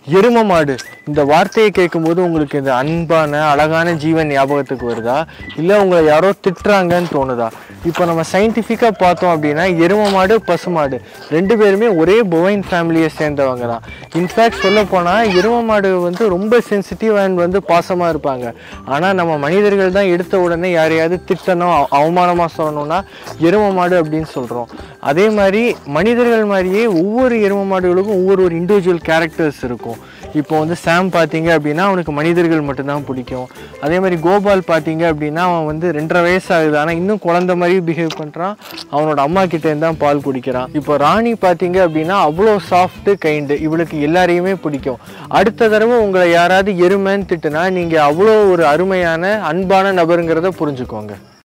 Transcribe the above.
எரும மாடு இந்த வார்த்தையை கேட்கும்போது உங்களுக்கு இந்த அன்பான அழகான ஜீவன் ஞாபகத்துக்கு வருதா இல்லை உங்களை யாரோ திட்டுறாங்கன்னு தோணுதா இப்போ நம்ம சயின்டிஃபிக்காக பார்த்தோம் அப்படின்னா எரும மாடு பசுமாடு ரெண்டு பேருமே ஒரே பொவைன் ஃபேமிலியை சேர்ந்தவங்க தான் இன்ஃபேக்ட் சொல்ல போனால் எரும மாடு வந்து ரொம்ப சென்சிட்டிவ் அண்ட் வந்து பாசமாக இருப்பாங்க ஆனால் நம்ம மனிதர்கள் தான் எடுத்த உடனே யாரையாவது திட்டணும் அவ- அவமானமா சொல்லணும்னா எரும மாடு அப்படின்னு சொல்கிறோம் அதே மாதிரி மனிதர்கள் மாதிரியே ஒவ்வொரு எரும மாடுகளுக்கும் ஒவ்வொரு ஒரு இண்டிவிஜுவல் கேரக்டர்ஸ் இருக்கும் இப்போ வந்து சாம் பார்த்தீங்க அப்படின்னா அவனுக்கு மனிதர்கள் மட்டும்தான் பிடிக்கும் அதே மாதிரி கோபால் பார்த்தீங்க அப்படின்னா அவன் வந்து ரெண்டரை வயசு ஆகுது ஆனால் இன்னும் குழந்தை மாதிரி பிஹேவ் பண்ணுறான் அவனோட அம்மா கிட்டேருந்து தான் பால் குடிக்கிறான் இப்போ ராணி பார்த்தீங்க அப்படின்னா அவ்வளோ சாஃப்ட்டு கைண்டு இவளுக்கு எல்லாரையுமே பிடிக்கும் அடுத்த தடவை உங்களை யாராவது எருமைன்னு திட்டுனா நீங்கள் அவ்வளோ ஒரு அருமையான அன்பான நபருங்கிறத புரிஞ்சுக்கோங்க